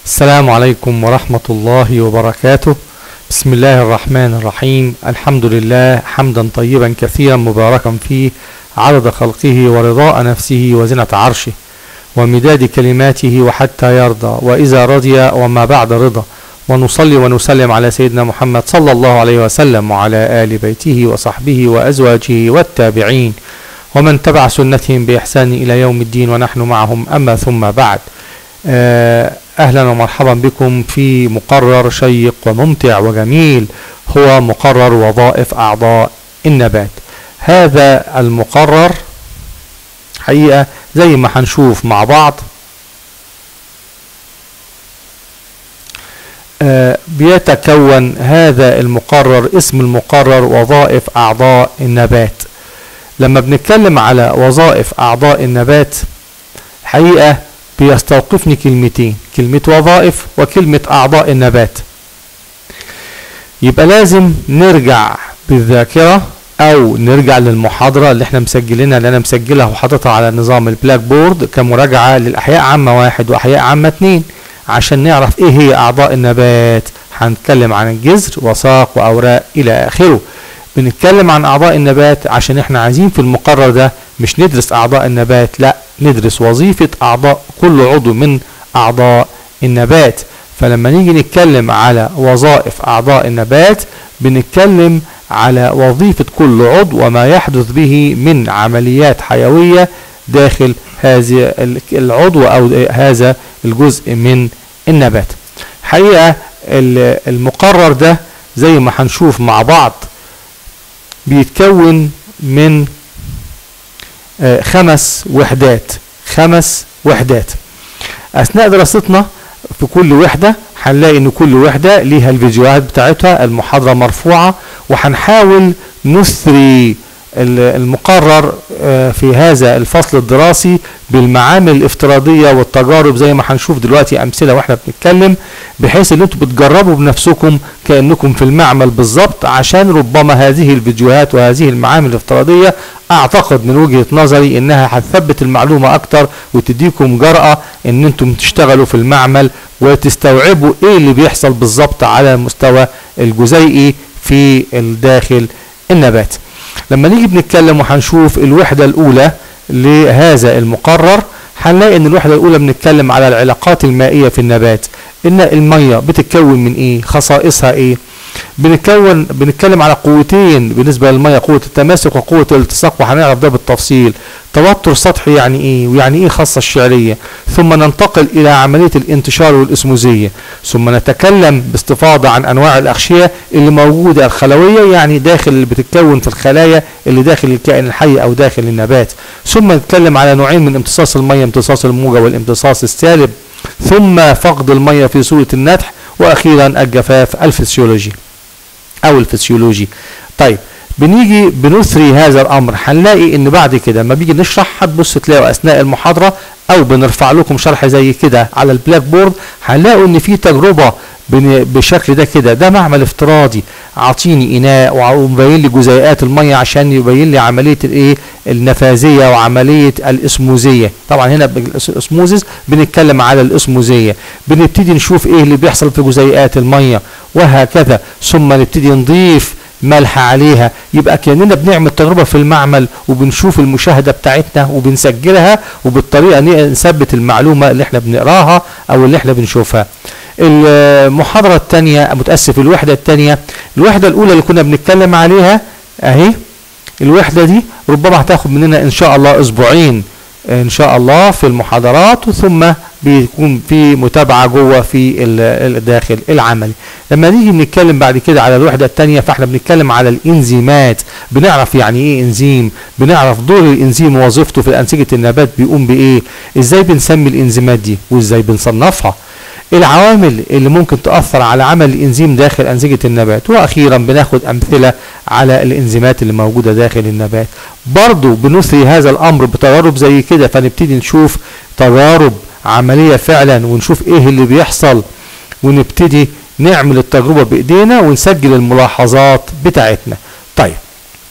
السلام عليكم ورحمة الله وبركاته بسم الله الرحمن الرحيم الحمد لله حمدا طيبا كثيرا مباركا فيه عدد خلقه ورضاء نفسه وزنة عرشه ومداد كلماته وحتى يرضى وإذا رضي وما بعد رضا ونصلي ونسلم على سيدنا محمد صلى الله عليه وسلم وعلى آل بيته وصحبه وأزواجه والتابعين ومن تبع سنتهم بإحسان إلى يوم الدين ونحن معهم أما ثم بعد آه، أهلا ومرحبا بكم في مقرر شيق وممتع وجميل هو مقرر وظائف أعضاء النبات هذا المقرر حقيقة زي ما هنشوف مع بعض آه، بيتكون هذا المقرر اسم المقرر وظائف أعضاء النبات لما بنتكلم على وظائف أعضاء النبات حقيقة بيستوقفني كلمتين كلمة وظائف وكلمة أعضاء النبات يبقى لازم نرجع بالذاكرة أو نرجع للمحاضرة اللي احنا مسجلينها اللي أنا مسجلها وحاططها على نظام البلاك بورد كمراجعة للأحياء عامة واحد وأحياء عامة اتنين عشان نعرف إيه هي أعضاء النبات هنتكلم عن الجذر وساق وأوراق إلى آخره بنتكلم عن أعضاء النبات عشان احنا عايزين في المقرر ده مش ندرس أعضاء النبات لا ندرس وظيفة أعضاء كل عضو من أعضاء النبات فلما نيجي نتكلم على وظائف أعضاء النبات بنتكلم على وظيفة كل عضو وما يحدث به من عمليات حيوية داخل هذا العضو أو هذا الجزء من النبات حقيقة المقرر ده زي ما هنشوف مع بعض بيتكون من خمس وحدات خمس وحدات اثناء دراستنا في كل وحدة هنلاقي ان كل وحدة ليها الفيديوهات بتاعتها المحاضرة مرفوعة وهنحاول نثري المقرر في هذا الفصل الدراسي بالمعامل الافتراضية والتجارب زي ما هنشوف دلوقتي امثلة واحنا بنتكلم بحيث ان انتوا بتجربوا بنفسكم كأنكم في المعمل بالظبط عشان ربما هذه الفيديوهات وهذه المعامل الافتراضية اعتقد من وجهة نظري انها هتثبت المعلومة اكتر وتديكم جرأة ان انتم تشتغلوا في المعمل وتستوعبوا ايه اللي بيحصل بالظبط على المستوى الجزيئي في الداخل النبات لما نيجي بنتكلم وهنشوف الوحدة الأولى لهذا المقرر هنلاقي ان الوحدة الأولى بنتكلم على العلاقات المائية في النبات ان المية بتتكون من ايه خصائصها ايه بنتكون بنتكلم على قوتين بالنسبة للمية قوة التماسك وقوة الالتصاق وهنعرف ده بالتفصيل توتر سطحي يعني ايه ويعني ايه خاصة الشعرية ثم ننتقل الى عملية الانتشار والاسموزية ثم نتكلم باستفاضة عن انواع الاغشية اللي موجودة الخلوية يعني داخل اللي بتتكون في الخلايا اللي داخل الكائن الحي او داخل النبات ثم نتكلم على نوعين من امتصاص المية امتصاص الموجة والامتصاص السالب ثم فقد المية في صورة النتح واخيرا الجفاف الفسيولوجي او الفسيولوجي طيب بنيجي بنثري هذا الامر هنلاقي ان بعد كده لما بيجي نشرح هتبص تلاقوا اثناء المحاضره او بنرفع لكم شرح زي كده على البلاك بورد هنلاقوا ان في تجربه بالشكل ده كده ده معمل افتراضي اعطيني اناء ومبين لي جزيئات الميه عشان يبين لي عمليه الايه النفاذيه وعمليه الاسموزيه طبعا هنا الاسموزيس بنتكلم على الاسموزيه بنبتدي نشوف ايه اللي بيحصل في جزيئات الميه وهكذا ثم نبتدي نضيف ملح عليها يبقى كاننا بنعمل تجربه في المعمل وبنشوف المشاهده بتاعتنا وبنسجلها وبالطريقه نثبت المعلومه اللي احنا بنقراها او اللي احنا بنشوفها المحاضره الثانيه متاسف الوحده الثانيه الوحده الاولى اللي كنا بنتكلم عليها اهي الوحده دي ربما هتاخد مننا ان شاء الله اسبوعين ان شاء الله في المحاضرات ثم بيكون في متابعه جوه في الداخل العملي لما نيجي بنتكلم بعد كده على الوحده الثانيه فاحنا بنتكلم على الانزيمات بنعرف يعني ايه انزيم بنعرف دور الانزيم ووظيفته في انسجه النبات بيقوم بايه ازاي بنسمي الانزيمات دي وازاي بنصنفها العوامل اللي ممكن تأثر على عمل الإنزيم داخل أنسجة النبات وأخيرا بناخد أمثلة على الإنزيمات اللي موجودة داخل النبات برضو بنثري هذا الأمر بتجارب زي كده فنبتدي نشوف تجارب عملية فعلا ونشوف إيه اللي بيحصل ونبتدي نعمل التجربة بإيدينا ونسجل الملاحظات بتاعتنا طيب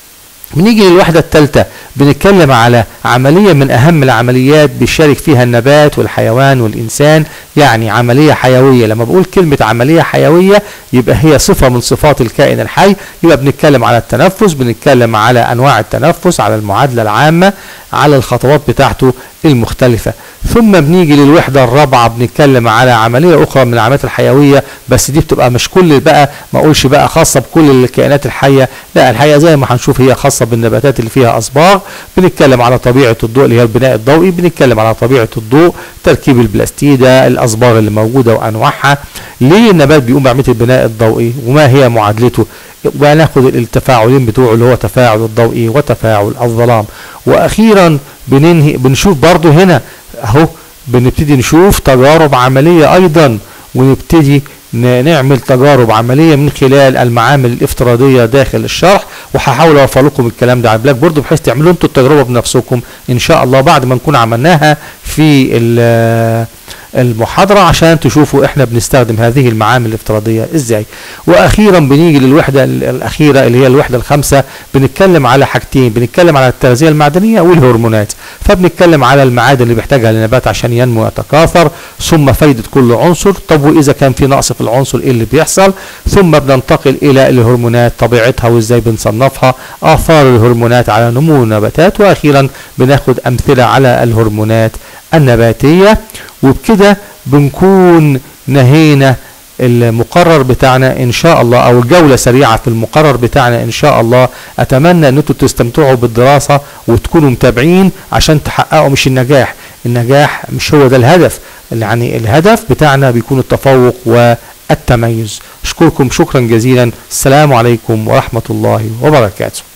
بنيجي للوحدة الثالثة بنتكلم على عملية من أهم العمليات بيشارك فيها النبات والحيوان والإنسان يعني عملية حيوية لما بقول كلمة عملية حيوية يبقى هي صفة من صفات الكائن الحي يبقى بنتكلم على التنفس بنتكلم على أنواع التنفس على المعادلة العامة على الخطوات بتاعته المختلفة ثم بنيجي للوحدة الرابعة بنتكلم على عملية أخرى من العمليات الحيوية بس دي بتبقى مش كل بقى ما أقولش بقى خاصة بكل الكائنات الحية لا الحقيقة زي ما هنشوف هي خاصة بالنباتات اللي فيها أصباغ بنتكلم على طبيعة الضوء اللي هي البناء الضوئي بنتكلم على طبيعة الضوء تركيب البلاستيدة الأصباغ اللي موجودة وأنواعها ليه النبات بيقوم بعملية البناء الضوئي وما هي معادلته وناخد التفاعلين بتوعه اللي هو تفاعل الضوئي وتفاعل الظلام واخيرا بننهي بنشوف برضو هنا اهو بنبتدي نشوف تجارب عملية ايضا ونبتدي نعمل تجارب عملية من خلال المعامل الافتراضية داخل الشرح وهحاول اوفر لكم الكلام ده على البلاك بورد بحيث تعملوا انتوا التجربة بنفسكم ان شاء الله بعد ما نكون عملناها في المحاضرة عشان تشوفوا احنا بنستخدم هذه المعامل الافتراضية ازاي واخيرا بنيجي للوحدة الاخيرة اللي هي الوحدة الخامسة بنتكلم على حاجتين بنتكلم على التغذية المعدنية والهرمونات فبنتكلم على المعادن اللي بيحتاجها النبات عشان ينمو ويتكاثر ثم فايدة كل عنصر طب واذا كان في نقص في العنصر ايه اللي بيحصل ثم بننتقل الى الهرمونات طبيعتها وازاي بنصنفها اثار الهرمونات على نمو النباتات واخيرا بناخد امثلة على الهرمونات النباتية وبكده بنكون نهينا المقرر بتاعنا ان شاء الله او الجولة سريعة في المقرر بتاعنا ان شاء الله اتمنى ان انتوا تستمتعوا بالدراسة وتكونوا متابعين عشان تحققوا مش النجاح النجاح مش هو ده الهدف يعني الهدف بتاعنا بيكون التفوق والتميز اشكركم شكرا جزيلا السلام عليكم ورحمة الله وبركاته